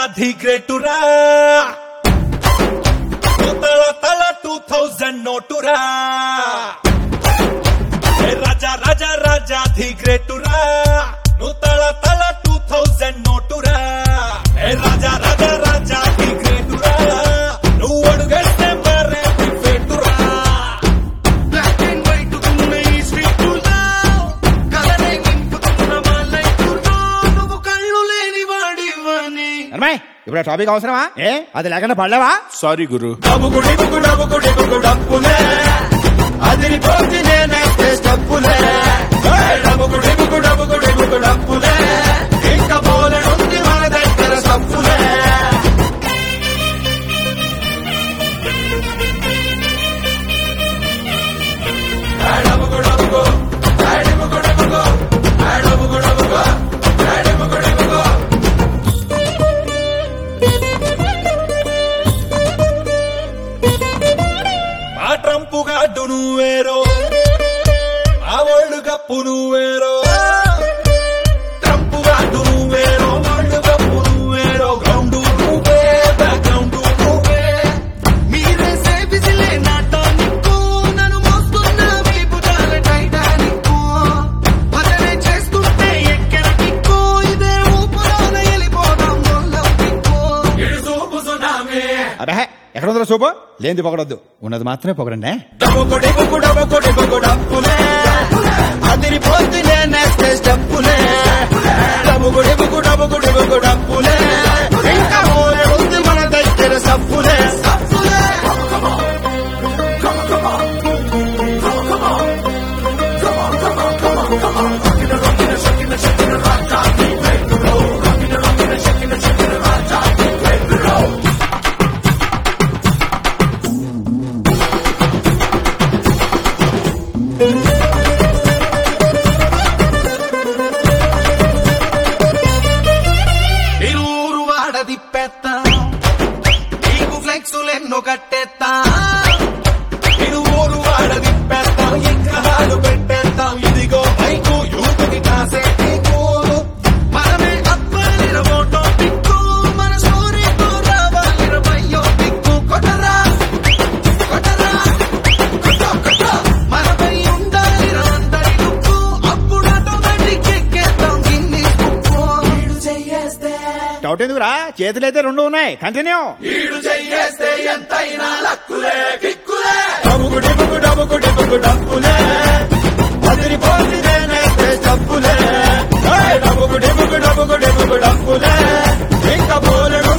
రాజాధి గ్రేటురా తల తల two thousand నోటురా ఏ రాజా రాజా రాజాధి గ్రేటురా నువ్వు తల తల టూ థౌజండ్ నోటురా ఏ రాజా రాజా రాజాధి గ్రేటురా నువ్వు అడుగేస్తే మరే ఫేటురా బ్లాక్ అండ్ వైట్ ఉన్న ఈ స్ట్రీట్ కలరే నింపుతున్న మా లైఫ్ నువ్వు కళ్ళు లేని వాడివని అమ్మాయి ఇప్పుడు ఆ టాపిక్ అవసరమా ఏ అది లేకుండా పడలేవా సారీ గురు డబ్బుకుడి బుకు డబ్బుకుడి బుకు డబ్బులే అదిరిపోతే నేనేస్తే స్టప్పులే డబ్బుకుడి బుకు డబ్బుకుడి బుకు డబ్బులే ఇంకా బోలెడుంది మన దగ్గర సప్పులే డబ్బుకు డబ్బుకు డబ్బుకు డబ్బుకు డబ్బుకు డబ్బుకు డబ్బుకు డబ్బుకు ఆ ట్రంపు గాడ్డు నువ్వేరో ఆ వరల్డ్ కప్పు నువ్వేరో ట్రంపు గాడ్డు నువ్వేరో వరల్డ్ కప్పు నువ్వేరో గ్రౌండ్ నువ్వే బ్యాక్గ్రౌండ్ నువ్వే మీరేసే విజిలే నాటానికో నన్ను మోస్తున్న వీపు జాల టైటానికో భజనే చేస్తుంటే ఎక్కడ కిక్కో ఇదే ఊపులోన వెళ్ళిపోదాం గొల్లం కిక్కో ఇడు చూపు సునామీ అబ్బే ఎక్కడ ఉందో సూపు లేనిది పొగడొద్దు ఉన్నది మాత్రమే పొగడండి డబ్బుకొడి బుక్కు డబ్బుకొడి బుక్కు డబ్బులే అదిరిపోతే నేనేస్తే స్టెప్పులే డబ్బుకొడి బుక్కు డబ్బుకొడి బుక్కు డబ్బులే ఇంకా మోరెడుంది మన దగ్గర సప్పులే సప్పులే నిరూరు వాడ తిప్పేత్తా నీకు ఫ్లెక్సులెన్నో కట్టేత్తా ఇడు ఊరు వాడ తిప్పేస్తాం ఎక్కడాలు పెట్టేస్తాం ఇదిగో బైకు యూత్కి కాసే నీకు మనమే అప్పాలిర ఫోటో పిక్కు మన స్టోరీతో రావాలిర బయ్యో పిక్కు కొట్టరా కొట్టరా కొట్ట కొట్ట మనపై ఉండాలిర అందరి లుక్కు అప్పుడు ఆటోమేటిక్ ఎక్కేద్దాం గిన్ని బుక్కు వీడు చెయ్యేస్తే డౌట్ ఎందుకురా చేతులైతే రెండు ఉన్నాయి కంటిన్యూ వీడు చెయ్యేస్తే ఎంతైనా లక్కులే కిక్కులే డబ్బుకుడి బుక్కు డబ్బుకుడి బుక్కు డబ్బులే అదిరిపోతే నేనేస్తే డబ్బులే డబ్బుకుడి బుక్కు డబ్బుకుడి బుక్కు డబ్బులే ఇంకా పోలెడు